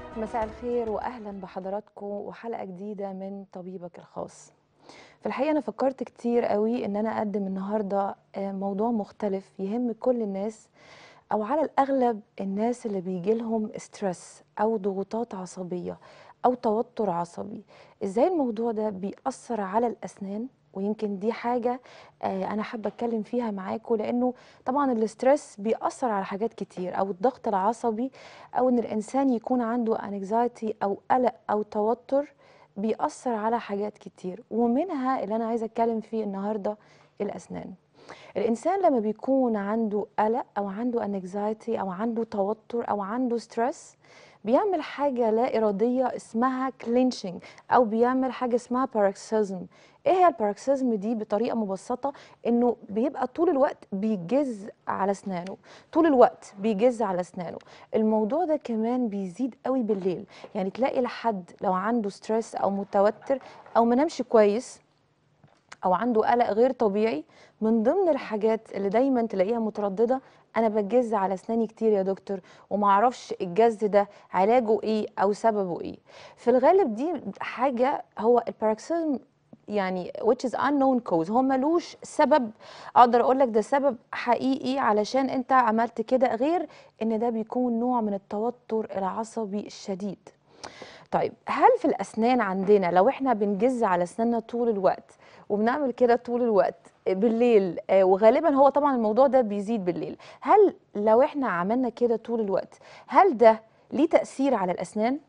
مساء الخير واهلا بحضراتكم وحلقه جديده من طبيبك الخاص في الحقيقه انا فكرت كتير قوي ان انا اقدم النهارده آه، موضوع مختلف يهم كل الناس او على الاغلب الناس اللي بيجي لهم ستريس او ضغوطات عصبيه او توتر عصبي ازاي الموضوع ده بيأثر على الاسنان ويمكن دي حاجة آه، أنا حابة أتكلم فيها معاكم لأنه طبعا الاسترس بيأثر على حاجات كتير أو الضغط العصبي أو إن الإنسان يكون عنده anxiety أو قلق أو توتر بيأثر على حاجات كتير ومنها اللي أنا عايزة أتكلم فيه النهاردة الأسنان الإنسان لما بيكون عنده قلق أو عنده anxiety أو عنده توتر أو عنده ستريس بيعمل حاجة لا إرادية اسمها clenching أو بيعمل حاجة اسمها paroxysm إيه هي الباروكسيزم دي بطريقة مبسطة إنه بيبقى طول الوقت بيجز على أسنانه طول الوقت بيجز على أسنانه الموضوع ده كمان بيزيد قوي بالليل يعني تلاقي لحد لو عنده ستريس أو متوتر أو منامش كويس او عنده قلق غير طبيعي من ضمن الحاجات اللي دايما تلاقيها متردده انا بجز على اسناني كتير يا دكتور وما اعرفش الجز ده علاجه ايه او سببه ايه في الغالب دي حاجه هو الباروكسيزم يعني which is unknown cause هو ملوش سبب اقدر اقول لك ده سبب حقيقي علشان انت عملت كده غير ان ده بيكون نوع من التوتر العصبي الشديد طيب هل في الاسنان عندنا لو احنا بنجز على اسناننا طول الوقت وبنعمل كده طول الوقت بالليل آه، وغالبا هو طبعا الموضوع ده بيزيد بالليل هل لو احنا عملنا كده طول الوقت هل ده ليه تأثير على الأسنان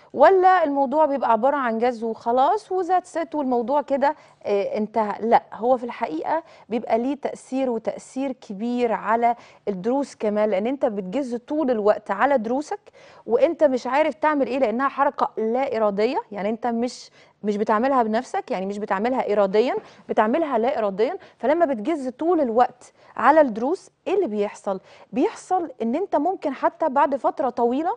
ولا الموضوع بيبقى عبارة عن جز وخلاص وذات ست والموضوع كده آه، انتهى لا هو في الحقيقة بيبقى ليه تأثير وتأثير كبير على الدروس كمان لأن انت بتجز طول الوقت على دروسك وانت مش عارف تعمل ايه لأنها حركة لا إرادية يعني انت مش مش بتعملها بنفسك يعني مش بتعملها إراديا بتعملها لا إراديا فلما بتجز طول الوقت على الدروس ايه اللي بيحصل بيحصل ان انت ممكن حتى بعد فترة طويلة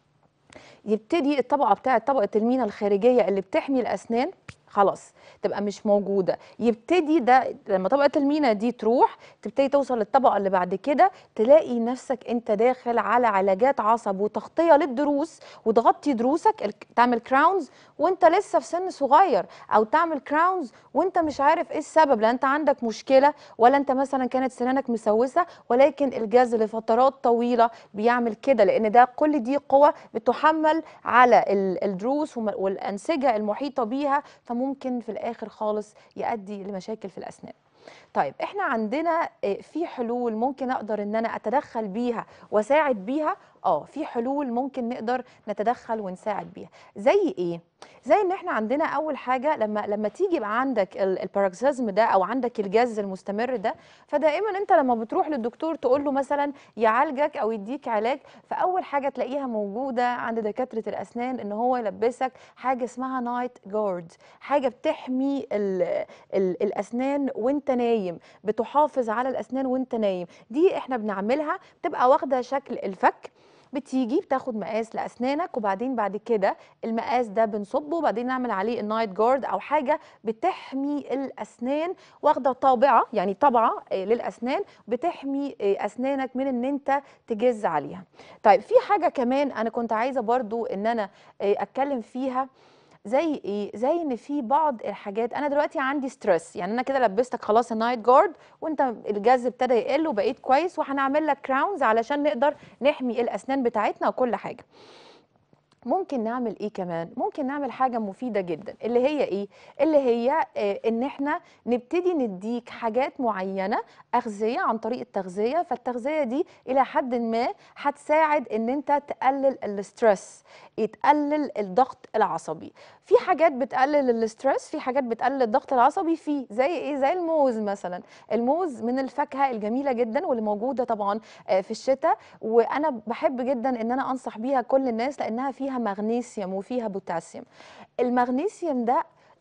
يبتدي الطبقه بتاعه طبقه المينا الخارجيه اللي بتحمي الاسنان خلاص تبقى مش موجوده يبتدي ده لما طبقه المينا دي تروح تبتدي توصل للطبقه اللي بعد كده تلاقي نفسك انت داخل على علاجات عصب وتغطيه للضروس وتغطي ضروسك ال- تعمل كراونز وانت لسه في سن صغير او تعمل كراونز وانت مش عارف ايه السبب لا انت عندك مشكله ولا انت مثلا كانت سنانك مسوسه ولكن الجاز لفترات طويله بيعمل كده لان ده كل دي قوه بتحمل على ال- الضروس وم- والانسجه المحيطه بيها فممكن في الاخر خالص يؤدي لمشاكل في الاسنان طيب احنا عندنا آه، في حلول ممكن اقدر ان انا اتدخل بيها واساعد بيها اه في حلول ممكن نقدر نتدخل ونساعد بيها زي ايه زي ان احنا عندنا اول حاجه لما لما تيجي يبقى عندك ال- الباروكسيزم ده او عندك الجز المستمر ده فدائما انت لما بتروح للدكتور تقول له مثلا يعالجك او يديك علاج فاول حاجه تلاقيها موجوده عند دكاتره الاسنان ان هو يلبسك حاجه اسمها نايت جارد حاجه بتحمي ال ال الاسنان وانت نايم بتحافظ على الاسنان وانت نايم دي احنا بنعملها بتبقى واخده شكل الفك بتيجي بتاخد مقاس لاسنانك وبعدين بعد كده المقاس ده بنصبه وبعدين نعمل عليه النايت جارد او حاجه بتحمي الاسنان واخده طابعه يعني طبعه آه، للاسنان بتحمي آه، اسنانك من ان انت تجز عليها طيب في حاجه كمان انا كنت عايزه برضو ان انا آه، اتكلم فيها زي ايه زي ان في بعض الحاجات انا دلوقتي عندي ستريس يعني انا كده لبستك خلاص النايت جارد وانت الجز ابتدى يقل وبقيت كويس وهنعمل لك كراونز علشان نقدر نحمي الاسنان بتاعتنا وكل حاجه ممكن نعمل ايه كمان ممكن نعمل حاجه مفيده جدا اللي هي ايه اللي هي آه ان احنا نبتدي نديك حاجات معينه اغذيه عن طريق التغذيه فالتغذيه دي الى حد ما هتساعد ان انت تقلل الاسترس تقلل الضغط العصبي في حاجات بتقلل الاسترس في حاجات بتقلل الضغط العصبي في زي ايه زي الموز مثلا الموز من الفاكهه الجميله جدا واللي موجوده طبعا آه، في الشتاء وانا بحب جدا ان انا انصح بيها كل الناس لانها فيها مغنيسيوم وفيها بوتاسيوم المغنيسيوم ده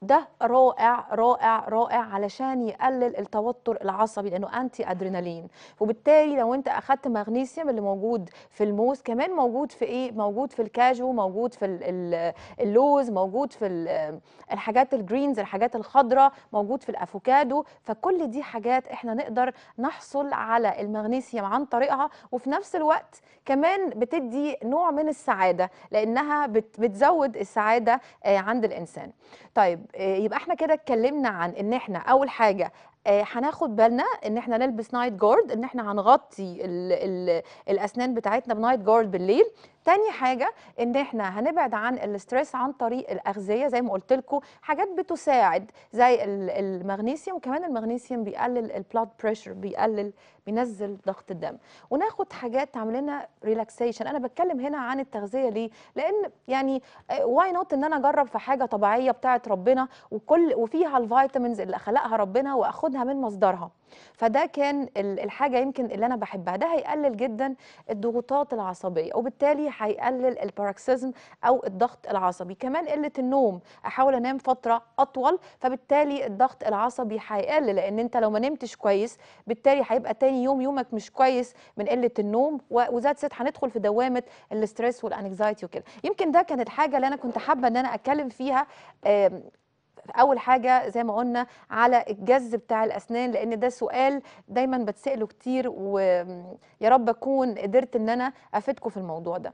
ده رائع رائع رائع علشان يقلل التوتر العصبي لانه انتي ادرينالين وبالتالي لو انت اخدت مغنيسيوم اللي موجود في الموز كمان موجود في ايه موجود في الكاجو موجود في ال- ال- اللوز موجود في ال- الحاجات الجرينز الحاجات الخضراء موجود في الافوكادو فكل دي حاجات احنا نقدر نحصل على المغنيسيوم عن طريقها وفي نفس الوقت كمان بتدي نوع من السعاده لانها بت- بتزود السعاده آه، عند الانسان طيب آه، يبقى احنا كده اتكلمنا عن ان احنا اول حاجه آه، هناخد بالنا ان احنا نلبس نايت جارد ان احنا هنغطي ال ال الاسنان بتاعتنا بنايت جارد بالليل تاني حاجه ان احنا هنبعد عن الاسترس عن طريق الاغذيه زي ما قلت لكم حاجات بتساعد زي ال- المغنيسيوم وكمان المغنيسيوم بيقلل البلاد بريشر بيقلل بينزل ضغط الدم وناخد حاجات تعمل لنا ريلاكسيشن انا بتكلم هنا عن التغذيه ليه لان يعني واي نوت ان انا اجرب في حاجه طبيعيه بتاعت ربنا وكل وفيها الفيتامينز اللي خلقها ربنا واخدها من مصدرها فده كان ال- الحاجه يمكن اللي انا بحبها ده هيقلل جدا الضغوطات العصبيه وبالتالي هيقلل الباراكسيزم او الضغط العصبي كمان قله النوم احاول انام فتره اطول فبالتالي الضغط العصبي هيقل لان انت لو ما نمتش كويس بالتالي هيبقى تاني يوم يومك مش كويس من قله النوم و- وذات ست هندخل في دوامه الاسترس والانكزايتي وكده يمكن ده كانت حاجه اللي انا كنت حابه ان انا اتكلم فيها آم، اول حاجه زي ما قلنا على الجز بتاع الاسنان لان ده سؤال دايما بتساله كتير ويا رب اكون قدرت ان انا افيدكم في الموضوع ده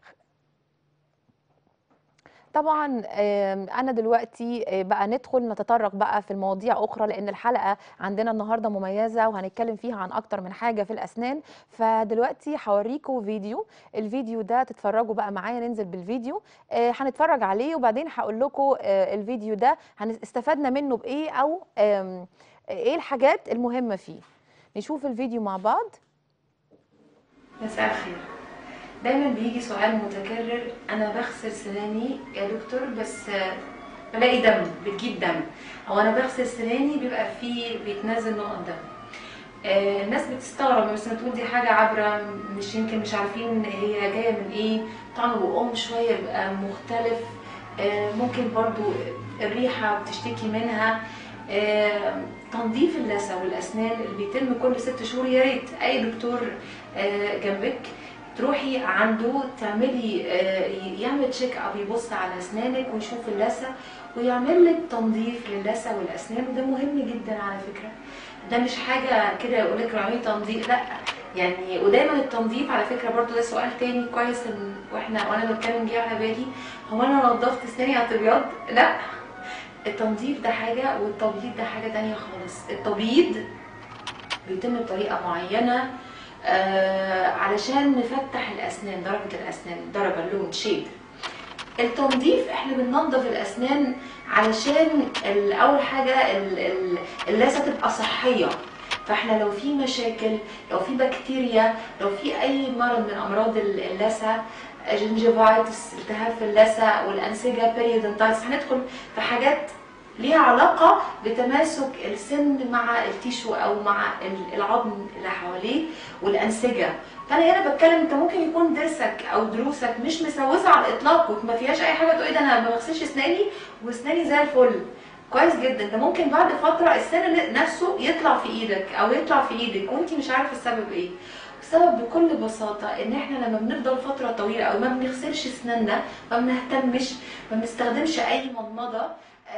طبعا آم، انا دلوقتي آه، بقى ندخل نتطرق بقى في المواضيع اخرى لان الحلقه عندنا النهارده مميزه وهنتكلم فيها عن اكتر من حاجه في الاسنان فدلوقتي هوريكم فيديو الفيديو ده تتفرجوا بقى معايا ننزل بالفيديو آه، هنتفرج عليه وبعدين هقول لكم آه، الفيديو ده هن- استفدنا منه بايه او آم، ايه الحاجات المهمه فيه نشوف الفيديو مع بعض مساء الخير دايما بيجي سؤال متكرر انا بغسل سناني يا دكتور بس آه، بلاقي دم بتجيب دم او انا بغسل سناني بيبقى فيه بيتنزل نقط دم آه، الناس بتستغرب بس تقول دي حاجة عبرة مش يمكن مش عارفين هي جاية من ايه طعم بقهم شوية بيبقى مختلف آه، ممكن برضو الريحة بتشتكي منها آه، تنظيف اللثة والأسنان اللي بيتم كل ست شهور يا ريت أي دكتور آه، جنبك تروحي عنده تعملي آه، يعمل تشيك اب يبص على اسنانك ويشوف اللثه ويعمل لك تنظيف للثه والاسنان وده مهم جدا على فكره ده مش حاجه كده يقول لك اعملي تنظيف لا يعني ودايما التنظيف على فكره برضو ده سؤال تاني كويس ان واحنا وانا بتكلم جه على بالي هو انا نظفت اسناني على الابيض لا التنظيف ده حاجه والتبييض ده حاجه تانية خالص التبييض بيتم بطريقه معينه آه علشان نفتح الاسنان درجه الاسنان درجه اللون شيب التنظيف احنا بننظف الاسنان علشان ال- اول حاجه ال- ال- اللثه تبقى صحيه فاحنا لو في مشاكل لو في بكتيريا لو في اي مرض من امراض ال- اللثه جنجيفايتس التهاب في اللثه والانسجه بيريودنتايتس هندخل في حاجات ليها علاقة بتماسك السن مع التيشو أو مع ال- العظم اللي حواليه والأنسجة فأنا هنا بتكلم أنت ممكن يكون ضرسك أو ضروسك مش مسوسة على الإطلاق وما فيهاش أي حاجة تقولي ده أنا ما بغسلش أسناني وأسناني زي الفل كويس جدا ده ممكن بعد فترة السن نفسه يطلع في إيدك أو يطلع في إيدك وأنت مش عارفة السبب إيه السبب بكل بساطة إن إحنا لما بنفضل فترة طويلة أو ما بنغسلش أسناننا ما بنهتمش ما بنستخدمش أي مضمضة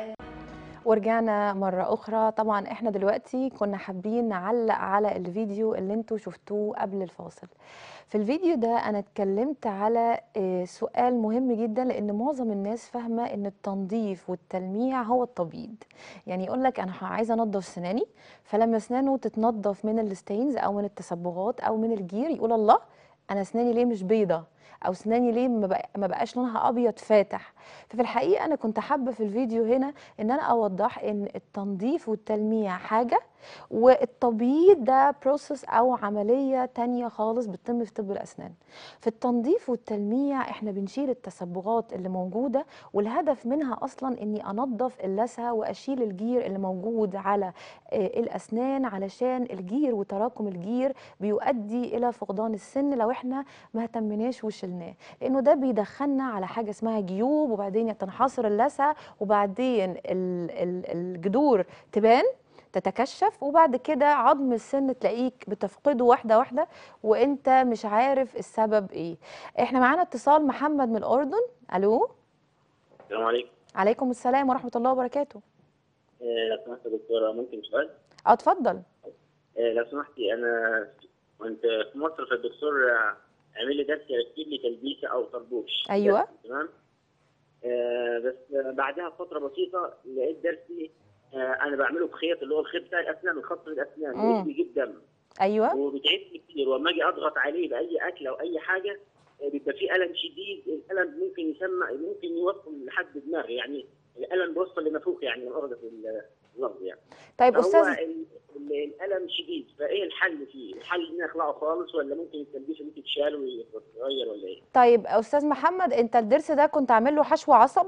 ورجعنا مرة أخرى طبعا احنا دلوقتي كنا حابين نعلق على الفيديو اللي انتوا شفتوه قبل الفاصل في الفيديو ده أنا اتكلمت على آه، سؤال مهم جدا لأن معظم الناس فاهمة إن التنظيف والتلميع هو التبييض يعني يقول لك أنا عايزة أنظف سناني فلما أسنانه تتنظف من الستينز أو من التصبغات أو من الجير يقول الله أنا أسناني ليه مش بيضة أو أسناني ليه ما بق- ما بقاش لونها أبيض فاتح ففي الحقيقة أنا كنت حابة في الفيديو هنا ان انا اوضح ان التنظيف والتلميع حاجه والتبييض ده بروسس او عمليه تانية خالص بتتم في طب الاسنان في التنظيف والتلميع احنا بنشيل التصبغات اللي موجوده والهدف منها اصلا اني انظف اللثه واشيل الجير اللي موجود على آه، الاسنان علشان الجير وتراكم الجير بيؤدي الى فقدان السن لو احنا ما اهتمناش وشلناه لانه ده بيدخلنا على حاجه اسمها جيوب وبعدين تنحصر اللثه وبعدين ال- ال- الجذور تبان تتكشف وبعد كده عظم السن تلاقيك بتفقده واحده واحده وانت مش عارف السبب ايه احنا معانا اتصال محمد من الاردن الو السلام عليكم عليكم السلام ورحمه الله وبركاته آه، لو سمحت يا دكتورة ممكن سؤال؟ اه اتفضل آه، لو سمحتي أنا كنت في مصر فالدكتور آه، عمل لي درس يركب لي تلبيسة أو طربوش أيوة. درس، تمام؟ آه، بس آه، بعدها فترة بسيطة لقيت درسي آه، أنا بعمله بخيط اللي هو الخيط بتاع الأسنان الخاص بالأسنان مم. لقيت بيجيب دم ايوه وبيتعبني كتير وأما أجي أضغط عليه بأي أكل أو أي حاجة آه، بيبقى فيه ألم شديد الألم ممكن يسمع ممكن يوصل لحد دماغي يعني الألم بيوصل لنافوخ يعني من أرض اللفظ يعني طيب هو استاذ ال- ال- الالم شديد فايه الحل فيه؟ الحل اني اخلعه خالص ولا ممكن التلبيسه دي تتشال ويتغير ولا ايه؟ طيب استاذ محمد انت الضرس ده كنت عامل له حشو عصب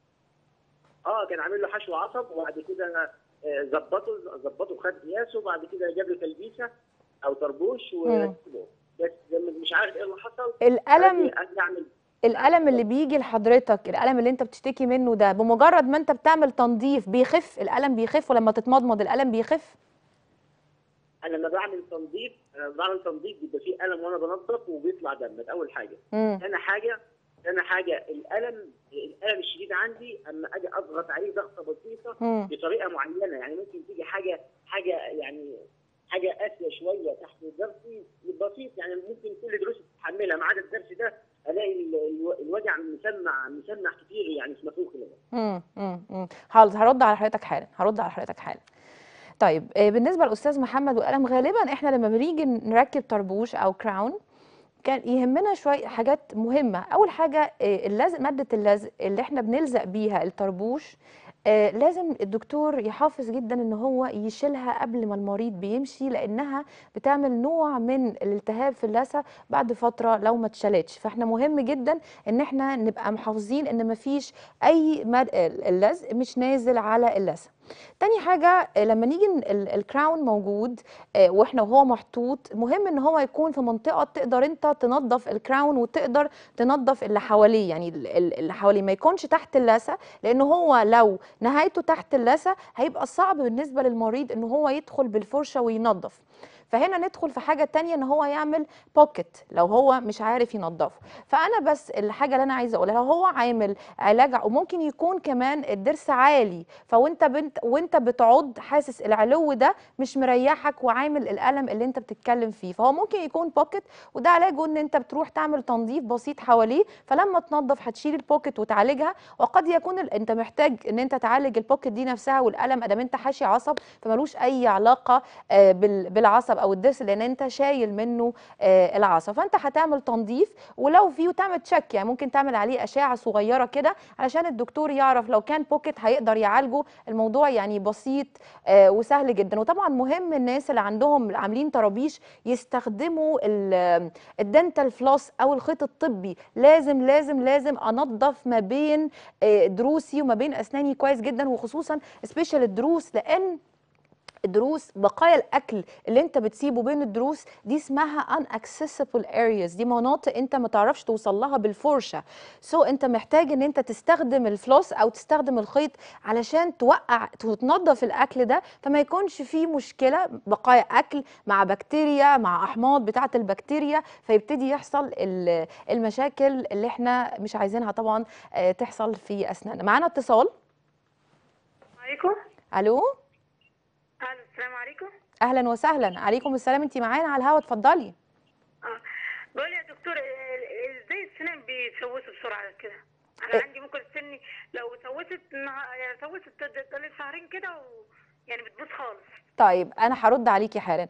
اه كان عامل له حشو عصب وبعد كده آه، ظبطه ظبطه خد قياسه وبعد كده جاب له تلبيسه او طربوش وركبه بس لما مش عارف ايه اللي حصل الالم قال لي اعمل الالم اللي بيجي لحضرتك الالم اللي انت بتشتكي منه ده بمجرد ما انت بتعمل تنظيف بيخف الالم بيخف ولما تتمضمض الالم بيخف انا لما بعمل تنظيف أنا بعمل تنظيف بيبقى فيه الم وانا بنظف وبيطلع دم ده اول حاجه امم ثاني حاجه ثاني حاجه الالم الالم الشديد عندي اما اجي اضغط عليه ضغطه بسيطه امم بطريقه معينه يعني ممكن تيجي حاجه حاجه يعني حاجه قاسيه شويه تحت درسي بسيط يعني ممكن كل دروس تتحملها ما عدا الدرس ده الاقي ال- الو- الوجع مسمع مسمع كتير يعني في نافوخي كده امم امم حاضر هرد على حضرتك حالا هرد على حضرتك حالا طيب آه، بالنسبه للاستاذ محمد والقلم غالبا احنا لما بنيجي نركب طربوش او كراون كان يهمنا شويه حاجات مهمه اول حاجه آه، اللزق ماده اللزق اللي احنا بنلزق بيها الطربوش آه، لازم الدكتور يحافظ جدا ان هو يشيلها قبل ما المريض بيمشي لانها بتعمل نوع من الالتهاب في اللثه بعد فتره لو ما اتشالتش فاحنا مهم جدا ان احنا نبقى محافظين ان مفيش اي مد... اللزق مش نازل على اللثه تاني حاجة آه، لما نيجي ن- ال- الكراون موجود آه، واحنا وهو محطوط مهم ان هو يكون في منطقة تقدر انت تنظف الكراون وتقدر تنظف اللي حواليه يعني ال- ال- اللي حواليه ما يكونش تحت اللثة لان هو لو نهايته تحت اللثة هيبقى صعب بالنسبة للمريض ان هو يدخل بالفرشة وينظف فهنا ندخل في حاجة تانية ان هو يعمل بوكيت لو هو مش عارف ينظفه فانا بس الحاجة اللي انا عايزة اقولها لو هو عامل علاج ع- وممكن يكون كمان الضرس عالي فوانت بنت وانت بتعض حاسس العلو ده مش مريحك وعامل الالم اللي انت بتتكلم فيه فهو ممكن يكون بوكيت وده علاجه ان انت بتروح تعمل تنظيف بسيط حواليه فلما تنظف هتشيل البوكيت وتعالجها وقد يكون ال- انت محتاج ان انت تعالج البوكيت دي نفسها والالم ادام انت حاشي عصب فملوش اي علاقه آه، بال- بالعصب او الضرس لان انت شايل منه آه، العصب فانت هتعمل تنظيف ولو فيه وتعمل تشيك يعني ممكن تعمل عليه اشعه صغيره كده علشان الدكتور يعرف لو كان بوكيت هيقدر يعالجه الموضوع يعني بسيط آه، وسهل جدا وطبعا مهم الناس اللي عندهم عاملين طرابيش يستخدموا ال- الدنتال فلوس او الخيط الطبي لازم لازم لازم انظف ما بين آه، دروسي وما بين اسناني كويس جدا وخصوصا سبيشال الدروس لان الدروس بقايا الاكل اللي انت بتسيبه بين الدروس دي اسمها unaccessible areas دي مناطق انت ما تعرفش توصل لها بالفرشه سو so انت محتاج ان انت تستخدم الفلوس او تستخدم الخيط علشان توقع تنظف الاكل ده فما يكونش فيه مشكله بقايا اكل مع بكتيريا مع احماض بتاعه البكتيريا فيبتدي يحصل ال- المشاكل اللي احنا مش عايزينها طبعا آه، تحصل في اسناننا معانا اتصال عليكم الو الو السلام عليكم اهلا وسهلا عليكم السلام انت معانا على الهوا اتفضلي اه بقول يا دكتور ال- ازاي السنان بيسوسوا بسرعه كده انا إيه؟ عندي ممكن سني لو سوست نها- يعني سوست ضل شهرين كده و... يعني بتبوظ خالص طيب انا هرد عليكي حالا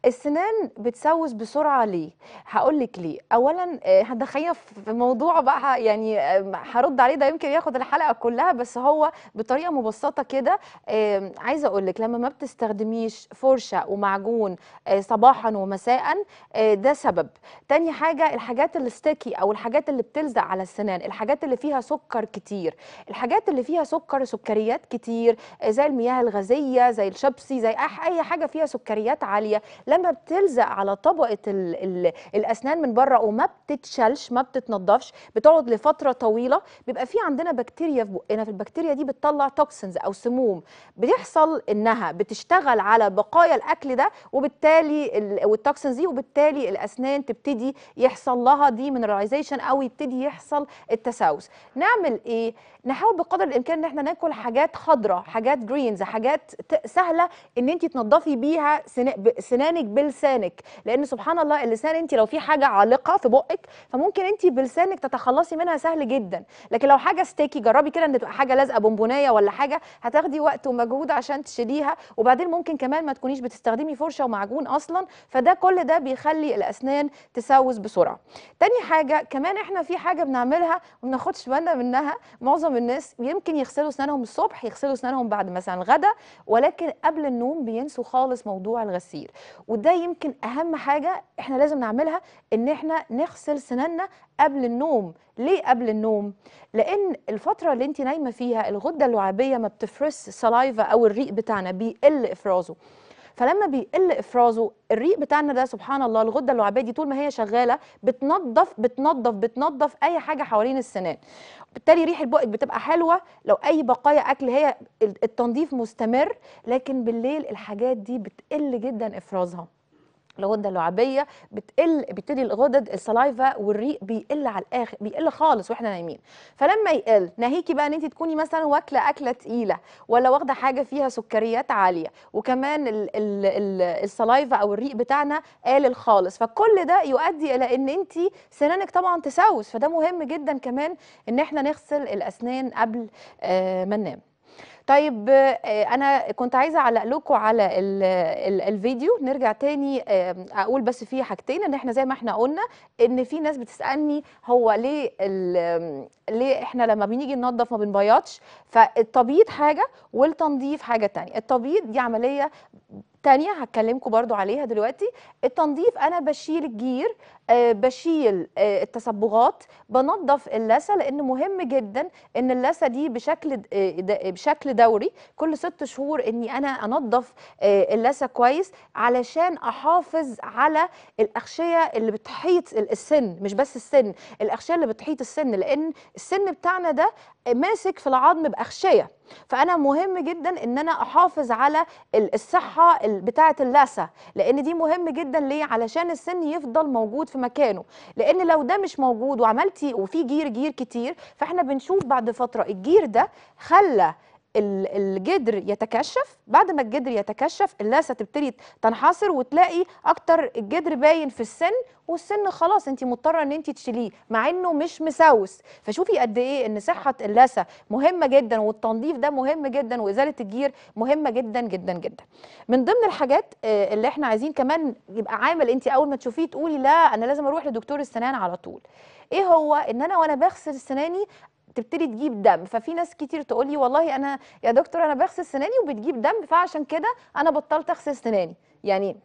السنان بتسوس بسرعه ليه هقول لك ليه اولا آه، هتدخلينا في موضوع بقى ه- يعني آه، هرد عليه ده يمكن ياخد الحلقه كلها بس هو بطريقه مبسطه كده آه، عايزه اقول لك لما ما بتستخدميش فرشه ومعجون آه، صباحا ومساء آه، ده سبب تاني حاجه الحاجات الستيكي او الحاجات اللي بتلزق على السنان الحاجات اللي فيها سكر كتير الحاجات اللي فيها سكر سكريات كتير آه، زي المياه الغازيه زي الشبسي زي أح- اي حاجه فيها سكريات عاليه لما بتلزق على طبقه ال ال الاسنان من بره وما بتتشالش ما بتتنضفش بتقعد لفتره طويله بيبقى في عندنا بكتيريا في بقنا في البكتيريا دي بتطلع توكسينز او سموم بيحصل انها بتشتغل على بقايا الاكل ده وبالتالي ال- والتوكسينز دي وبالتالي الاسنان تبتدي يحصل لها دي مينراليزيشن او يبتدي يحصل التسوس نعمل ايه نحاول بقدر الامكان ان احنا ناكل حاجات خضراء حاجات جرينز حاجات ت- سهله ان انت تنضفي بيها سنا- ب- سنانك بلسانك لان سبحان الله اللسان انت لو في حاجه عالقه في بقك فممكن انت بلسانك تتخلصي منها سهل جدا لكن لو حاجه ستيكي جربي كده ان تبقى حاجه لازقه بونبونيه ولا حاجه هتاخدي وقت ومجهود عشان تشيليها وبعدين ممكن كمان ما تكونيش بتستخدمي فرشه ومعجون اصلا فده كل ده بيخلي الاسنان تسوس بسرعه تاني حاجه كمان احنا في حاجه بنعملها وما بناخدش بالنا منها معظم الناس يمكن يغسلوا اسنانهم الصبح يغسلوا اسنانهم بعد مثلا الغدا ولكن قبل النوم بينسوا خالص موضوع الغسيل وده يمكن اهم حاجه احنا لازم نعملها ان احنا نغسل سناننا قبل النوم ليه قبل النوم لان الفتره اللي انت نايمه فيها الغده اللعابيه ما بتفرز سلايفا او الريق بتاعنا بيقل افرازه فلما بيقل افرازه الريق بتاعنا ده سبحان الله الغده اللعابيه دي طول ما هي شغاله بتنظف بتنظف بتنظف اي حاجه حوالين السنان بالتالي ريحه بقك بتبقى حلوه لو اي بقايا اكل هي التنظيف مستمر لكن بالليل الحاجات دي بتقل جدا افرازها الغده اللعابيه بتقل بتبتدي الغدد السلايفا والريق بيقل على الاخر بيقل خالص واحنا نايمين فلما يقل ناهيكي بقى ان انت تكوني مثلا واكله اكله تقيله ولا واخده حاجه فيها سكريات عاليه وكمان ال ال ال السلايفا او الريق بتاعنا قالل خالص فكل ده يؤدي الى ان انت سنانك طبعا تسوس فده مهم جدا كمان ان احنا نغسل الاسنان قبل آه ما ننام طيب آه، انا كنت عايزه اعلق لكم على ال ال الفيديو نرجع تاني آه، اقول بس فيه حاجتين ان احنا زي ما احنا قلنا ان في ناس بتسالني هو ليه ال- ليه احنا لما بنيجي ننظف ما بنبيضش فالتبييض حاجه والتنظيف حاجه تانية التبييض دي عمليه تانية هتكلمكم برضو عليها دلوقتي التنظيف انا بشيل الجير آه بشيل آه التصبغات بنظف اللثه لان مهم جدا ان اللثه دي بشكل د- آه، د- بشكل دوري كل ست شهور اني انا انظف آه، اللثه كويس علشان احافظ على الاغشيه اللي بتحيط ال- السن مش بس السن الاغشيه اللي بتحيط السن لان السن بتاعنا ده ماسك في العظم باغشيه فانا مهم جدا ان انا احافظ على ال- الصحه ال- بتاعه اللثه لان دي مهم جدا ليه علشان السن يفضل موجود في مكانه لان لو ده مش موجود وعملتي وفي جير جير كتير فاحنا بنشوف بعد فتره الجير ده خلى ال- الجدر يتكشف بعد ما الجدر يتكشف اللثه تبتدي تنحصر وتلاقي اكتر الجدر باين في السن والسن خلاص انت مضطره ان انت تشيليه مع انه مش مسوس فشوفي قد ايه ان صحه اللثه مهمه جدا والتنظيف ده مهم جدا وازاله الجير مهمه جدا جدا جدا من ضمن الحاجات آه، اللي احنا عايزين كمان يبقى عامل انت اول ما تشوفيه تقولي لا انا لازم اروح لدكتور السنان على طول ايه هو ان انا وانا بغسل سناني تبتدي تجيب دم ففي ناس كتير تقول لي والله انا يا دكتور انا بغسل سناني وبتجيب دم فعشان كده انا بطلت اغسل سناني يعني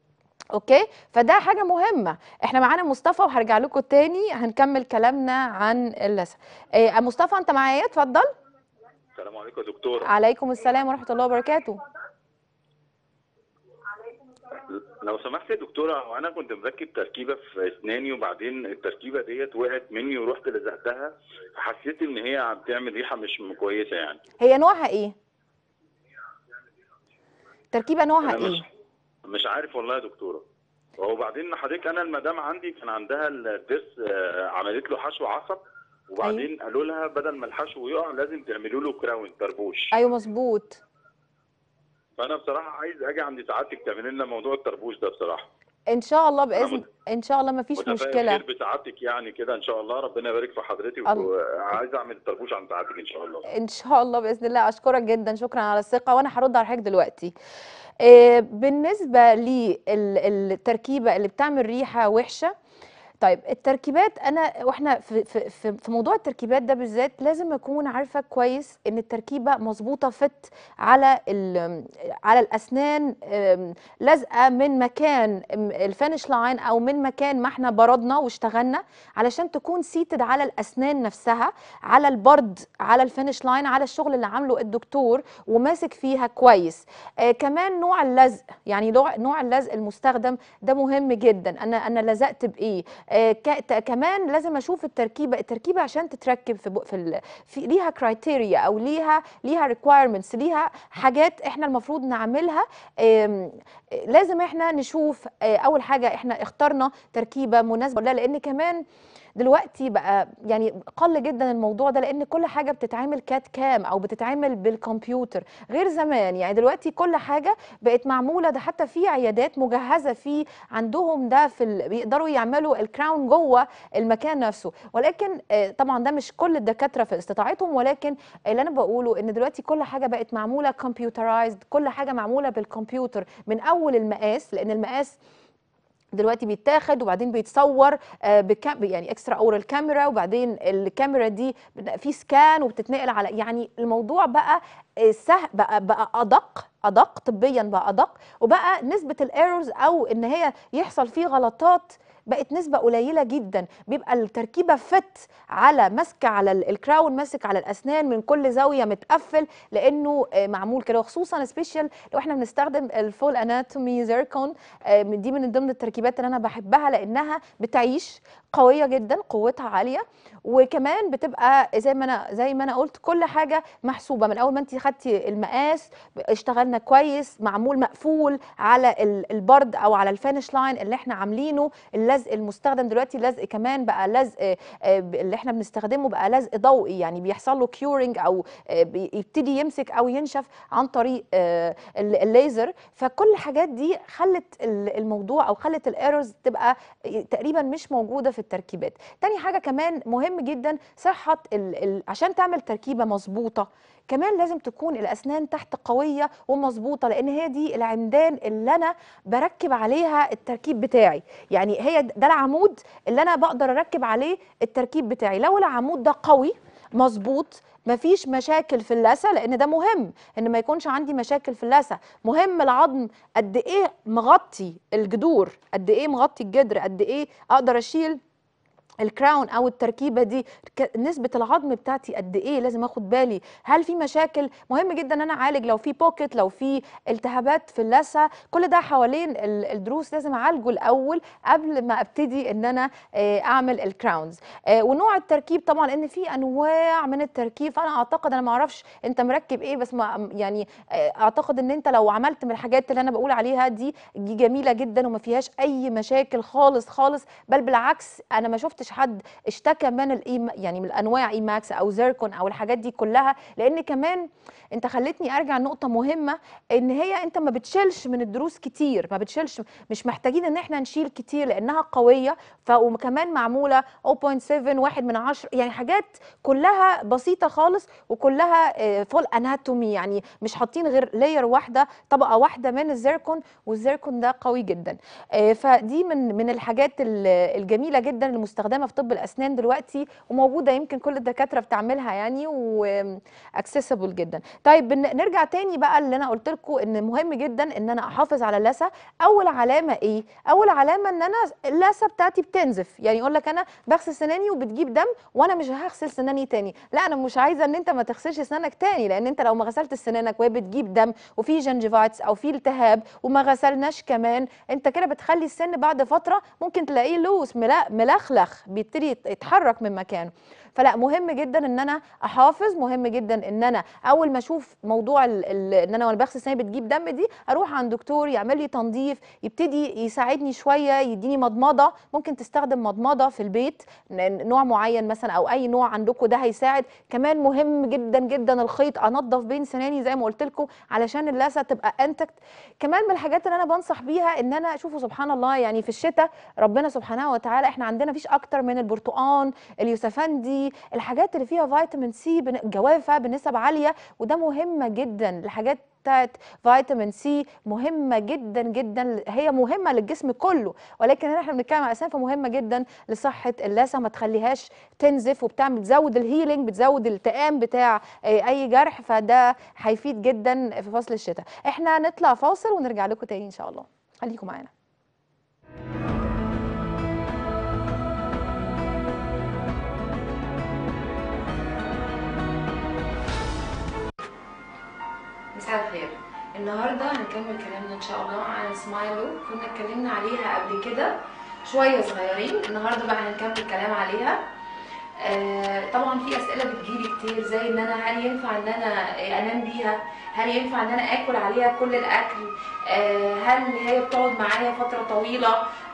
اوكي فده حاجه مهمه احنا معانا مصطفى وهرجع لكم تاني هنكمل كلامنا عن اللثه إيه مصطفى انت معايا اتفضل السلام عليكم يا دكتورة عليكم السلام ورحمه الله وبركاته لو سمحت يا دكتورة وانا كنت مركب تركيبة في اسناني وبعدين التركيبة ديت وقعت مني ورحت لزقتها حسيت ان هي بتعمل ريحة مش كويسة يعني هي نوعها ايه تركيبه نوعها انا مش ايه مش عارف والله يا دكتورة وبعدين حضرتك انا المدام عندي كان عندها الضرس آه، عملت له حشو عصب وبعدين قالوا لها بدل ما الحشو يقع لازم تعملوا له كراون طربوش ايوه مظبوط فانا بصراحة عايز اجي عند سعادتك تعملي لنا موضوع الطربوش ده بصراحة ان شاء الله أنا باذن مت- ان شاء الله ما فيش متفائل مشكله خير بسعادتك يعني كده ان شاء الله ربنا يبارك في حضرتك الله. وعايز اعمل طربوش عن سعادتك ان شاء الله ان شاء الله باذن الله اشكرك جدا شكرا على الثقه وانا هرد على حضرتك دلوقتي آه، بالنسبه للتركيبه اللي بتعمل ريحه وحشه طيب التركيبات انا واحنا في في في في موضوع التركيبات ده بالذات لازم اكون عارفه كويس ان التركيبه مظبوطه فت على ال- على الاسنان أم، لازقه من مكان أم، الفينش لاين او من مكان ما احنا بردنا واشتغلنا علشان تكون سيتد على الاسنان نفسها على البرد على الفينش لاين على الشغل اللي عامله الدكتور وماسك فيها كويس آه كمان نوع اللزق يعني نوع نوع اللزق المستخدم ده مهم جدا انا انا لزقت بايه آه ك- ت- كمان لازم اشوف التركيبه التركيبه عشان تتركب في بق- في, ال- في ليها كرايتيريا او ليها ليها ريكوايرمنتس ليها حاجات احنا المفروض نعملها آم، آه، لازم احنا نشوف آه، اول حاجه احنا اخترنا تركيبه مناسبه ولا لا لان كمان دلوقتي بقى يعني قل جدا الموضوع ده لان كل حاجه بتتعمل كات كام او بتتعمل بالكمبيوتر غير زمان يعني دلوقتي كل حاجه بقت معموله ده حتى في عيادات مجهزه في عندهم ده في ال... بيقدروا يعملوا الكراون جوه المكان نفسه ولكن آه، طبعا ده مش كل الدكاتره في استطاعتهم ولكن اللي انا بقوله ان دلوقتي كل حاجه بقت معموله كمبيوترايزد كل حاجه معموله بالكمبيوتر من اول المقاس لان المقاس دلوقتي بيتاخد وبعدين بيتصور آه، بكام يعني اكسترا اورال كاميرا وبعدين الكاميرا دي بن- في سكان وبتتنقل على يعني الموضوع بقى آه، سهل بقى بقى ادق ادق طبيا بقى ادق وبقى نسبه الايرورز او ان هي يحصل فيه غلطات بقت نسبة قليلة جدا بيبقى التركيبة فت على ماسكة على ال- الكراون ماسك على الأسنان من كل زاوية متقفل لأنه آه، معمول كده وخصوصا سبيشال لو احنا بنستخدم الفول اناتومي زيركون آه، من- دي من ضمن التركيبات اللي انا بحبها لانها بتعيش قويه جدا قوتها عاليه وكمان بتبقى زي ما انا زي ما انا قلت كل حاجه محسوبه من اول ما انت خدتي المقاس اشتغلنا كويس معمول مقفول على ال- البرد او على الفينش لاين اللي احنا عاملينه اللزق المستخدم دلوقتي اللزق كمان بقى لزق آه، آه، اللي احنا بنستخدمه بقى لزق ضوئي يعني بيحصل له كيورنج او آه، بيبتدي يمسك او ينشف عن طريق آه، ال- الليزر فكل الحاجات دي خلت ال- الموضوع او خلت الايرورز تبقى تقريبا مش موجوده في التركيبات تاني حاجه كمان مهم جدا صحه ال ال عشان تعمل تركيبه مظبوطه كمان لازم تكون الاسنان تحت قويه ومظبوطه لان هي دي العمدان اللي انا بركب عليها التركيب بتاعي يعني هي ده العمود اللي انا بقدر اركب عليه التركيب بتاعي لو العمود ده قوي مظبوط مفيش مشاكل في اللثه لان ده مهم ان ما يكونش عندي مشاكل في اللثه مهم العظم قد ايه مغطي الجذور قد ايه مغطي الجدر قد ايه اقدر اشيل الكراون او التركيبه دي ك- نسبه العظم بتاعتي قد ايه لازم اخد بالي هل في مشاكل مهم جدا ان انا اعالج لو في بوكيت لو في التهابات في اللثه كل ده حوالين ال- الضروس لازم اعالجه الاول قبل ما ابتدي ان انا آه، اعمل الكراونز آه، ونوع التركيب طبعا ان في انواع من التركيب فانا اعتقد انا ما اعرفش انت مركب ايه بس ما يعني آه، اعتقد ان انت لو عملت من الحاجات اللي انا بقول عليها دي دي جميله جدا وما فيهاش اي مشاكل خالص خالص بل بالعكس انا ما شفتش حد اشتكى من الاي يعني من الانواع اي ماكس او زيركون او الحاجات دي كلها لان كمان انت خلتني ارجع لنقطه مهمه ان هي انت ما بتشيلش من الدروس كتير ما بتشيلش مش محتاجين ان احنا نشيل كتير لانها قويه ف وكمان معموله 0.7 واحد من عشرة يعني حاجات كلها بسيطه خالص وكلها فول اناتومي يعني مش حاطين غير لاير واحده طبقه واحده من الزيركون والزيركون ده قوي جدا آه، فدي من من الحاجات ال- الجميله جدا المستخدمه في طب الاسنان دلوقتي وموجوده يمكن كل الدكاتره بتعملها يعني واكسسبل جدا طيب بن- نرجع تاني بقى اللي انا قلت لكم ان مهم جدا ان انا احافظ على اللثه اول علامه ايه اول علامه ان انا اللثه بتاعتي بتنزف يعني يقول لك انا بغسل سناني وبتجيب دم وانا مش هغسل سناني تاني لا انا مش عايزه ان انت ما تغسلش سنانك تاني لان انت لو ما غسلت سنانك وهي بتجيب دم وفي جنجيفايتس او في التهاب وما غسلناش كمان انت كده بتخلي السن بعد فتره ممكن تلاقيه لوس ملا- ملخلخ بيبتدي يت- يتحرك من مكانه فلا مهم جدا ان انا احافظ مهم جدا ان انا اول ما اشوف موضوع ال ال ان انا وانا بغسل سناني بتجيب دم دي اروح عند دكتور يعمل لي تنظيف يبتدي يساعدني شويه يديني مضمضه ممكن تستخدم مضمضه في البيت ن- نوع معين مثلا او اي نوع عندكم ده هيساعد كمان مهم جدا جدا الخيط انضف بين سناني زي ما قلت لكم علشان اللثه تبقى انتكت كمان من الحاجات اللي انا بنصح بيها ان انا شوفوا سبحان الله يعني في الشتاء ربنا سبحانه وتعالى احنا عندنا فيش اكتر من البرتقان اليوسفندي الحاجات اللي فيها فيتامين سي بن- جوافه بنسب عاليه وده مهمه جدا الحاجات بتاعت فيتامين سي مهمه جدا جدا هي مهمه للجسم كله ولكن احنا بنتكلم على اسنان فمهمه جدا لصحه اللثه ما تخليهاش تنزف وبتعمل بتزود الهيلينج بتزود الالتئام بتاع آه، اي جرح فده هيفيد جدا في فصل الشتاء احنا نطلع فاصل ونرجع لكم تاني ان شاء الله خليكم معانا مساء الخير النهارده هنكمل كلامنا ان شاء الله عن سمايلو كنا اتكلمنا عليها قبل كده شويه صغيرين النهارده بقى هنكمل كلام عليها آه طبعا في اسئله بتجيلي كتير زي ان انا هل ينفع ان انا انام بيها هل ينفع ان انا اكل عليها كل الاكل آه هل هي بتقعد معايا فتره طويله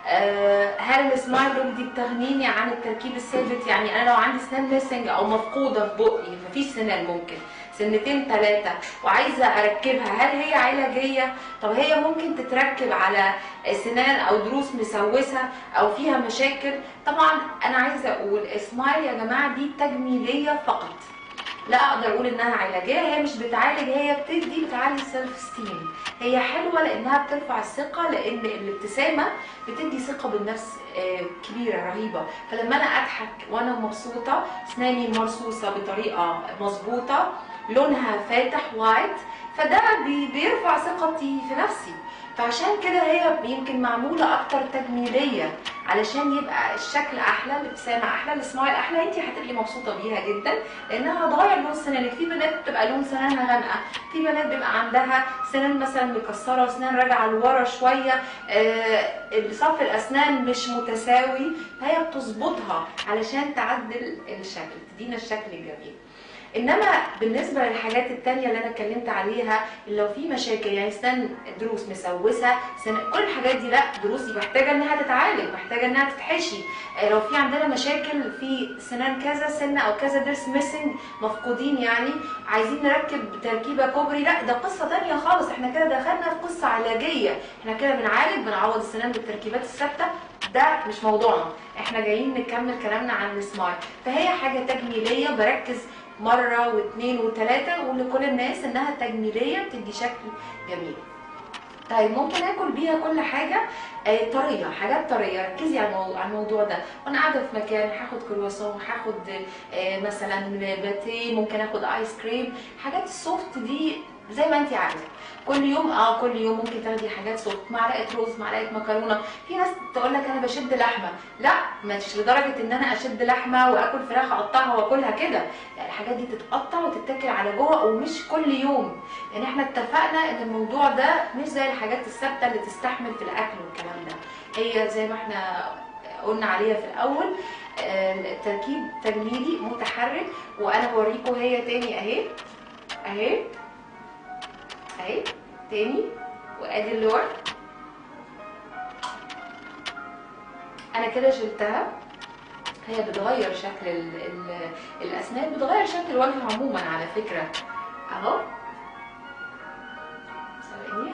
آه هل السمايل لوك دي بتغنيني عن التركيب الثابت يعني انا لو عندي سنان ميسنج او مفقوده في بقي مفيش سنان ممكن سنتين ثلاثة وعايزة أركبها هل هي علاجية؟ طب هي ممكن تتركب على سنان أو ضروس مسوسة أو فيها مشاكل؟ طبعا أنا عايزة أقول اسمايل يا جماعة دي تجميلية فقط لا اقدر اقول انها علاجيه هي مش بتعالج هي بتدي بتعلي السيلف ستيم هي حلوه لانها بترفع الثقه لان الابتسامه بتدي ثقه بالنفس آه، كبيره رهيبه فلما انا اضحك وانا مبسوطه اسناني مرصوصه بطريقه مظبوطه لونها فاتح وايت فده بي- بيرفع ثقتي في نفسي فعشان كده هي يمكن معموله اكتر تجميليه علشان يبقى الشكل احلى الابتسامه احلى السمايل احلى انت هتبقي مبسوطه بيها جدا لانها هتغير لون سنانك في بنات بتبقى لون سنانها غامقه في بنات بيبقى عندها سنان مثلا مكسره وسنان راجعه لورا شويه آه صف الاسنان مش متساوي فهي بتظبطها علشان تعدل الشكل تدينا الشكل الجميل انما بالنسبه للحاجات التانية اللي انا اتكلمت عليها اللي لو في مشاكل يعني سنان دروس مسوسه سن... كل الحاجات دي لا دروس دي محتاجه انها تتعالج محتاجه انها تتحشي آه، لو في عندنا مشاكل في سنان كذا سنه او كذا ضرس ميسنج مفقودين يعني عايزين نركب تركيبه كوبري لا ده قصه تانية خالص احنا كده دخلنا في قصه علاجيه احنا كده بنعالج بنعوض السنان بالتركيبات الثابته ده مش موضوعنا احنا جايين نكمل كلامنا عن السمايل فهي حاجه تجميليه بركز مره واثنين وثلاثه واقول لكل الناس انها تجميليه بتدي شكل جميل طيب ممكن اكل بيها كل حاجه آه طريه حاجات طريه ركزي على الموضوع, على الموضوع ده وانا قاعده في مكان هاخد كرواسون هاخد آه مثلا باتيه ممكن اخد ايس كريم حاجات السوفت دي زي ما انت عايزه كل يوم اه كل يوم ممكن تاخدي حاجات سوفت معلقه رز معلقه مكرونه في ناس تقول لك انا بشد لحمه لا مش لدرجه ان انا اشد لحمه واكل فراخ اقطعها واكلها كده يعني الحاجات دي تتقطع وتتاكل على جوه ومش كل يوم يعني احنا اتفقنا ان الموضوع ده مش زي الحاجات الثابته اللي تستحمل في الاكل والكلام ده هي زي ما احنا قلنا عليها في الاول آه، التركيب تجميلي متحرك وانا بوريكم هي تاني اهي اهي اهي تاني وادي اللور انا كده شلتها هي بتغير شكل ال ال الاسنان بتغير شكل الوجه عموما على فكره اهو ثواني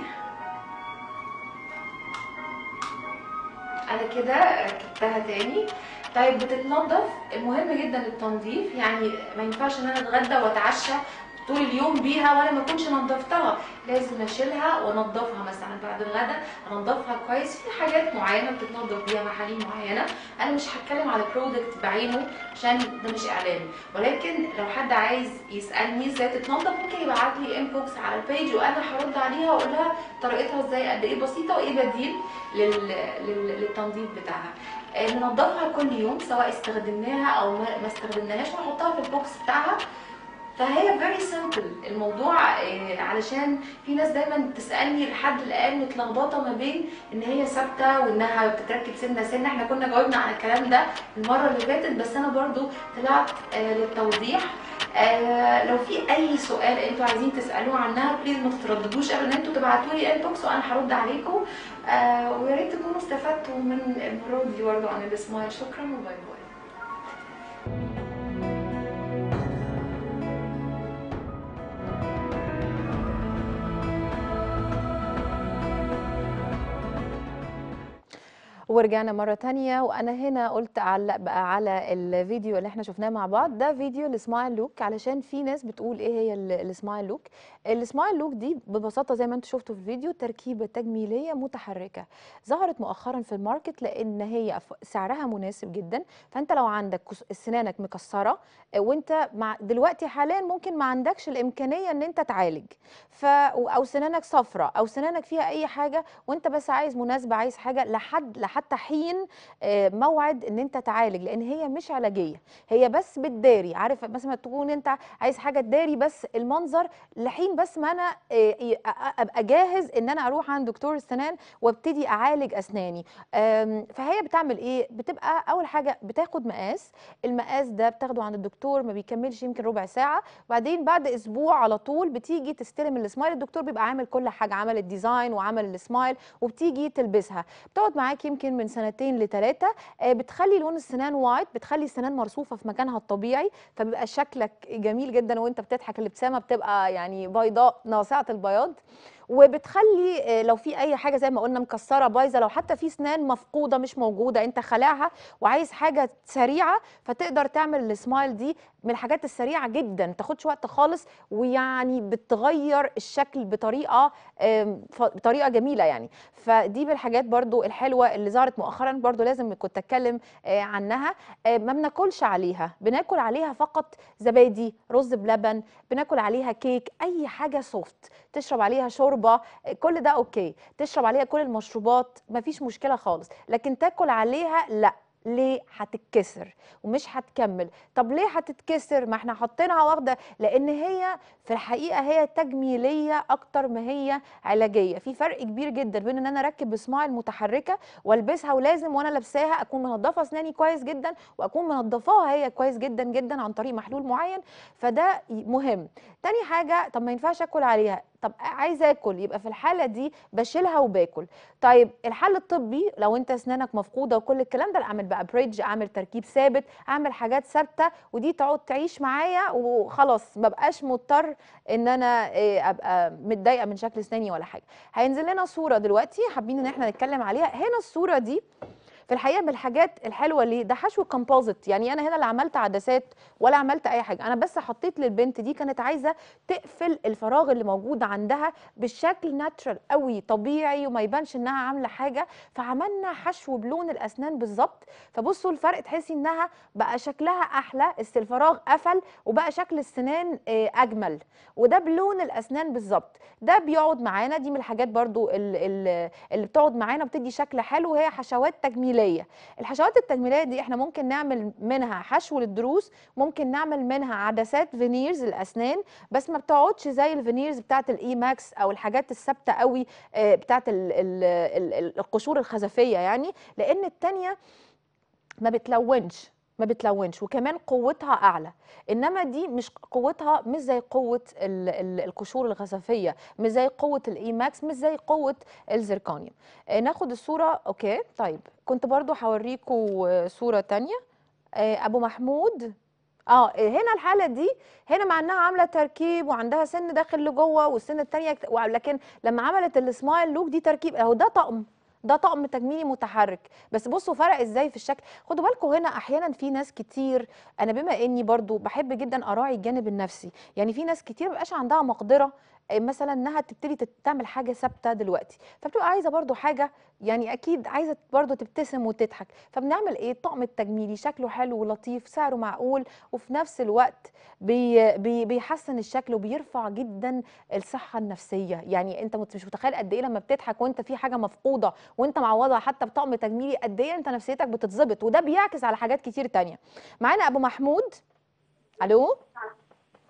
انا كده ركبتها تاني طيب بتتنضف المهم جدا التنظيف يعني ما ينفعش ان انا اتغدى واتعشى طول اليوم بيها وانا ما اكونش نظفتها لازم اشيلها وانضفها مثلا بعد الغداء انضفها كويس في حاجات معينه بتتنضف بيها محاليل معينه انا مش هتكلم على برودكت بعينه عشان ده مش اعلامي ولكن لو حد عايز يسالني ازاي تتنضف ممكن يبعت لي انبوكس على البيج وانا هرد عليها واقول لها طريقتها ازاي قد ايه بسيطه وايه بديل لل... لل... للتنظيف بتاعها آه، ننضفها كل يوم سواء استخدمناها او ما ما استخدمناهاش ونحطها في البوكس بتاعها فهي فيري سمبل الموضوع آه، علشان في ناس دايما تسالني لحد الان متلخبطه ما بين ان هي ثابته وانها بتتركب سنه سنه احنا كنا جاوبنا على الكلام ده المره اللي فاتت بس انا برضو طلعت آه، للتوضيح آه لو في اي سؤال انتوا عايزين تسالوه عنها بليز ما تترددوش ابدا ان انتوا تبعتوا لي انبوكس وانا هرد عليكم آه ويا ريت تكونوا استفدتوا من المره دي برضه عن السمايل شكرا وباي باي ورجعنا مرة تانية وأنا هنا قلت أعلق بقى على الفيديو اللي احنا شفناه مع بعض ده فيديو السمايل لوك علشان في ناس بتقول ايه هي ال- السمايل لوك السمايل لوك دي ببساطة زي ما انتم شفتوا في الفيديو تركيبة تجميلية متحركة ظهرت مؤخرا في الماركت لأن هي ف- سعرها مناسب جدا فأنت لو عندك كس- سنانك مكسرة آه، وانت مع دلوقتي حاليا ممكن ما عندكش الإمكانية ان انت تعالج ف أو سنانك صفرة أو سنانك فيها أي حاجة وانت بس عايز مناسبة عايز حاجة لحد لحتى حين آه، موعد ان انت تعالج لان هي مش علاجيه هي بس بتداري عارف مثلا تكون انت عايز حاجه تداري بس المنظر لحين بس ما انا آه، ي- أ- أ- ابقى جاهز ان انا اروح عند دكتور السنان وابتدي اعالج اسناني آم، فهي بتعمل ايه بتبقى اول حاجه بتاخد مقاس المقاس ده بتاخده عند الدكتور ما بيكملش يمكن ربع ساعه وبعدين بعد اسبوع على طول بتيجي تستلم السمايل الدكتور بيبقى عامل كل حاجه عمل الديزاين وعمل السمايل وبتيجي تلبسها بتقعد معاك يمكن من سنتين لثلاثه بتخلي لون السنان وايت بتخلي السنان مرصوفه في مكانها الطبيعي فبيبقى شكلك جميل جدا وانت بتضحك الابتسامه بتبقى يعني بيضاء ناصعه البياض وبتخلي آه، لو في اي حاجه زي ما قلنا مكسره بايظه لو حتى في سنان مفقوده مش موجوده انت خلعها وعايز حاجه سريعه فتقدر تعمل السمايل دي من الحاجات السريعه جدا ما تاخدش وقت خالص ويعني بتغير الشكل بطريقه آم، ف- بطريقه جميله يعني فدي من الحاجات برضو الحلوه اللي ظهرت مؤخرا برضو لازم كنت اتكلم آه، عنها آه، ما بناكلش عليها بناكل عليها فقط زبادي رز بلبن بناكل عليها كيك اي حاجه سوفت تشرب عليها شوربه آه، كل ده اوكي تشرب عليها كل المشروبات مفيش مشكله خالص لكن تاكل عليها لا ليه هتتكسر ومش هتكمل طب ليه هتتكسر ما احنا حاطينها واخده لان هي في الحقيقه هي تجميليه اكتر ما هي علاجيه في فرق كبير جدا بين ان انا اركب سمايل متحركه والبسها ولازم وانا لابساها اكون منضفه اسناني كويس جدا واكون منضفاها هي كويس جدا جدا عن طريق محلول معين فده مهم تاني حاجه طب ما ينفعش اكل عليها طب عايزه اكل يبقى في الحاله دي بشيلها وباكل طيب الحل الطبي لو انت اسنانك مفقوده وكل الكلام ده اعمل بقى بريدج اعمل تركيب ثابت اعمل حاجات ثابته ودي تقعد تعيش معايا وخلاص ما بقاش مضطر ان انا إيه، ابقى متضايقه من شكل اسناني ولا حاجه هينزل لنا صوره دلوقتي حابين ان احنا نتكلم عليها هنا الصوره دي في الحقيقه من الحاجات الحلوه ليه ده حشو كومبوزيت يعني انا هنا لا عملت عدسات ولا عملت اي حاجه انا بس حطيت للبنت دي كانت عايزه تقفل الفراغ اللي موجود عندها بالشكل ناتشرال قوي طبيعي وما يبانش انها عامله حاجه فعملنا حشو بلون الاسنان بالظبط فبصوا الفرق تحسي انها بقى شكلها احلى است- الفراغ قفل وبقى شكل السنان آه، اجمل وده بلون الاسنان بالظبط ده بيقعد معانا دي من الحاجات برضو ال- ال- اللي بتقعد معانا وبتدي شكل حلو وهي حشوات تجميليه الحشوات التجميليه دي احنا ممكن نعمل منها حشو للضروس ممكن نعمل منها عدسات فينيرز للاسنان بس ما بتقعدش زي الفينيرز بتاعت الاي ماكس او الحاجات الثابته قوي آه، بتاعت ال- ال- ال- ال- القشور الخزفيه يعني لان التانيه ما بتلونش ما بتلونش وكمان قوتها اعلى انما دي مش قوتها مش زي قوه ال- ال- القشور الخزفيه مش زي قوه الاي ماكس مش زي قوه الزركونيوم آه، ناخد الصوره اوكي طيب كنت برضو هوريكم آه، صوره تانية آه، ابو محمود اه هنا الحاله دي هنا مع انها عامله تركيب وعندها سن داخل لجوه والسن التانية كت- لكن لما عملت السمايل لوك دي تركيب اهو ده طقم ده طقم تجميلي متحرك بس بصوا فرق ازاي في الشكل خدوا بالكم هنا احيانا في ناس كتير انا بما اني برضو بحب جدا اراعي الجانب النفسي يعني في ناس كتير مبقاش عندها مقدره آه، مثلا انها تبتدي تت- تعمل حاجه ثابته دلوقتي فبتبقى عايزه برضو حاجه يعني اكيد عايزه برضو تبتسم وتضحك فبنعمل ايه الطقم التجميلي شكله حلو ولطيف سعره معقول وفي نفس الوقت بي بي بيحسن الشكل وبيرفع جدا الصحه النفسيه يعني انت مت- مش متخيل قد ايه لما بتضحك وانت في حاجه مفقوده وانت معوضها حتى بطقم تجميلي قد ايه انت نفسيتك بتتظبط وده بيعكس على حاجات كتير تانية معانا ابو محمود الو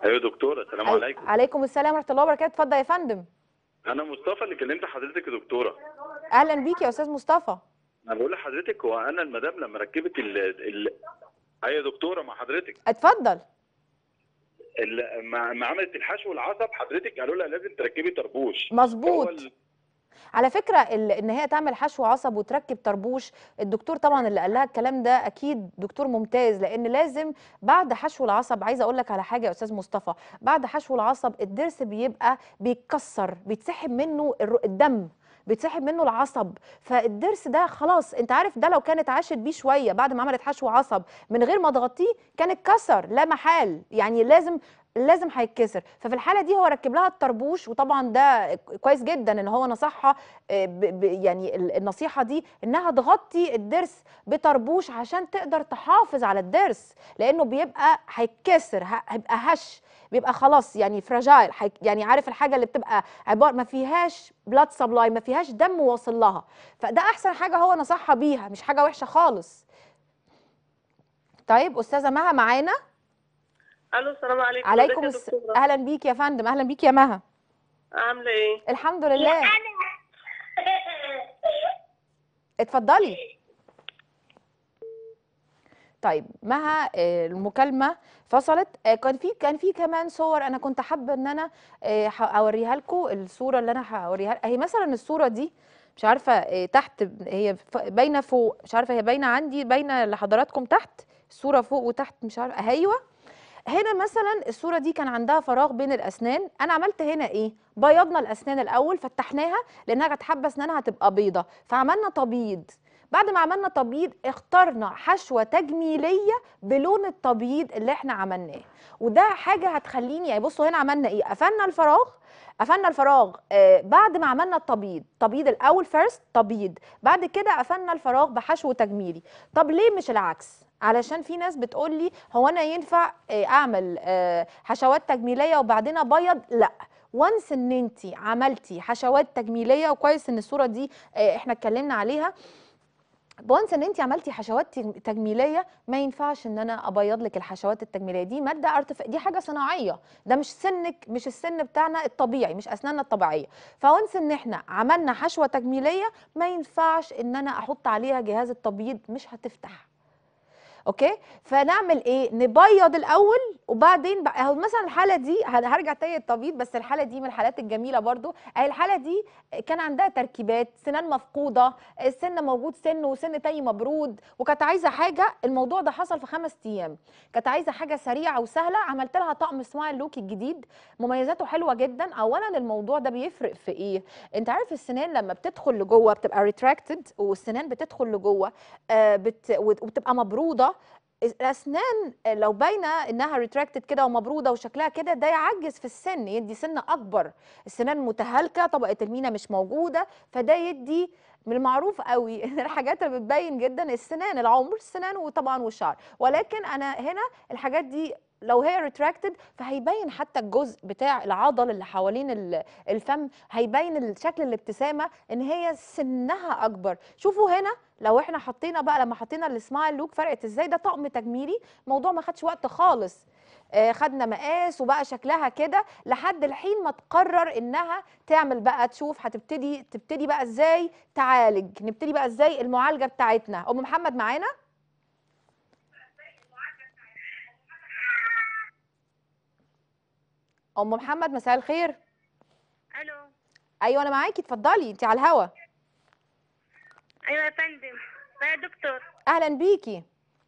ايوه دكتوره السلام أي- عليكم عليكم السلام ورحمه الله وبركاته اتفضل يا فندم انا مصطفى اللي كلمت حضرتك يا دكتوره اهلا بيك يا استاذ مصطفى انا بقول لحضرتك هو انا المدام لما ركبت ال ال ايوه يا دكتوره مع حضرتك اتفضل ال- ما ما عملت الحشو العصب حضرتك قالوا لها لازم تركبي طربوش مظبوط هو ال- على فكره ال- ان هي تعمل حشو عصب وتركب طربوش الدكتور طبعا اللي قال لها الكلام ده اكيد دكتور ممتاز لان لازم بعد حشو العصب عايزه اقول لك على حاجه يا استاذ مصطفى بعد حشو العصب الضرس بيبقى بيتكسر بيتسحب منه الر- الدم بيتسحب منه العصب فالضرس ده خلاص انت عارف ده لو كانت عاشت بيه شويه بعد ما عملت حشو عصب من غير ما تغطيه كان اتكسر لا محال يعني لازم لازم هيتكسر ففي الحاله دي هو ركب لها الطربوش وطبعا ده كويس جدا ان هو نصحها آه، ب- ب- يعني ال- النصيحه دي انها تغطي الضرس بطربوش عشان تقدر تحافظ على الضرس لانه بيبقى هيتكسر ه- هيبقى هش بيبقى خلاص يعني فراجايل يعني عارف الحاجه اللي بتبقى عباره ما فيهاش بلاد سبلاي ما فيهاش دم واصل لها فده احسن حاجه هو نصحها بيها مش حاجه وحشه خالص طيب استاذه مها معانا الو السلام عليكم عليكم ازيك يا الس... دكتورة؟ اهلا بيك يا فندم اهلا بيك يا مها عامله ايه الحمد لله اتفضلي طيب مها آه، المكالمه فصلت آه، كان في كان في كمان صور انا كنت حابه ان انا آه، ح- اوريها لكم الصوره اللي انا هوريها هي مثلا الصوره دي مش عارفه آه، تحت هي ف- باينه فوق مش عارفه هي باينه عندي باينه لحضراتكم تحت الصوره فوق وتحت مش عارفه ايوه هنا مثلا الصوره دي كان عندها فراغ بين الاسنان انا عملت هنا ايه بيضنا الاسنان الاول فتحناها لانها كانت حابه اسنانها تبقى بيضه فعملنا تبييض بعد ما عملنا تبييض اخترنا حشوه تجميليه بلون التبييض اللي احنا عملناه وده حاجه هتخليني يعني بصوا هنا عملنا ايه قفلنا الفراغ قفلنا الفراغ آه بعد ما عملنا التبييض تبييض الاول فيرست تبييض بعد كده قفلنا الفراغ بحشو تجميلي طب ليه مش العكس علشان في ناس بتقول لي هو انا ينفع آه، اعمل آه، حشوات تجميليه وبعدين ابيض لا وانس ان انت عملتي حشوات تجميليه وكويس ان الصوره دي آه، احنا اتكلمنا عليها وانس ان انت عملتي حشوات تج- تجميليه ما ينفعش ان انا ابيض لك الحشوات التجميليه دي ماده ارتف... دي حاجه صناعيه ده مش سنك مش السن بتاعنا الطبيعي مش اسناننا الطبيعيه فوانس ان احنا عملنا حشوه تجميليه ما ينفعش ان انا احط عليها جهاز التبييض مش هتفتح اوكي فنعمل ايه نبيض الاول وبعدين بقى اهو مثلا الحاله دي هن- هرجع تاني التبييض بس الحاله دي من الحالات الجميله برضو اهي الحاله دي كان عندها تركيبات سنان مفقوده السن موجود سن وسن تاني مبرود وكانت عايزه حاجه الموضوع ده حصل في خمس ايام كانت عايزه حاجه سريعه وسهله عملت لها طقم سمايل لوك الجديد مميزاته حلوه جدا اولا الموضوع ده بيفرق في ايه انت عارف السنان لما بتدخل لجوه بتبقى ريتراكتد والسنان بتدخل لجوه آه بت وبتبقى مبروده الاسنان لو باينه انها ريتراكتد كده ومبروده وشكلها كده ده يعجز في السن يدي سن اكبر السنان متهالكه طبقه المينا مش موجوده فده يدي من المعروف قوي ان الحاجات اللي بتبين جدا السنان العمر السنان وطبعا والشعر ولكن انا هنا الحاجات دي لو هي ريتراكتد فهيبين حتى الجزء بتاع العضل اللي حوالين ال- الفم هيبين شكل الابتسامه ان هي سنها اكبر شوفوا هنا لو احنا حطينا بقى لما حطينا السمايل لوك فرقت ازاي ده طقم تجميلي الموضوع ما خدش وقت خالص آه، خدنا مقاس وبقى شكلها كده لحد الحين ما تقرر انها تعمل بقى تشوف هتبتدي تبتدي بقى ازاي تعالج نبتدي بقى ازاي المعالجه بتاعتنا ام محمد معانا ام محمد مساء الخير الو ايوه انا معاكي اتفضلي انت على الهوا ايوه يا فندم يا دكتور اهلا بيكي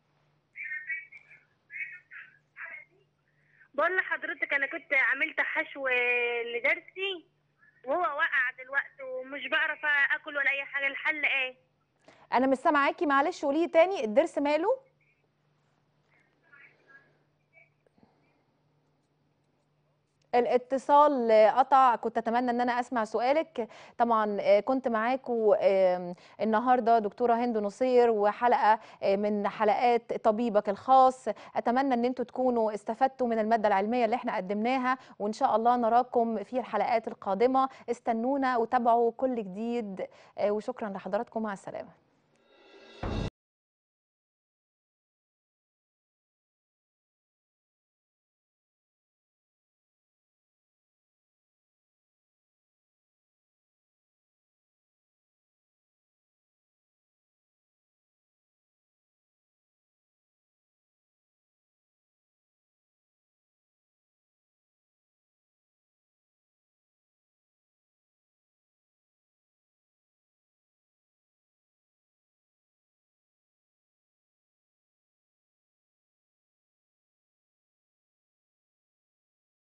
بقول لحضرتك انا كنت عملت حشو لدرسي وهو وقع دلوقتي ومش بعرف اكل ولا اي حاجه الحل ايه انا مش سامعاكي معلش قولي تاني الضرس ماله الاتصال قطع كنت اتمنى ان انا اسمع سؤالك طبعا آه، كنت معاكم النهارده دكتوره هند نصير وحلقه آه، من حلقات طبيبك الخاص اتمنى ان انتم تكونوا استفدتوا من الماده العلميه اللي احنا قدمناها وان شاء الله نراكم في الحلقات القادمه استنونا وتابعوا كل جديد آه، وشكرا لحضراتكم مع السلامه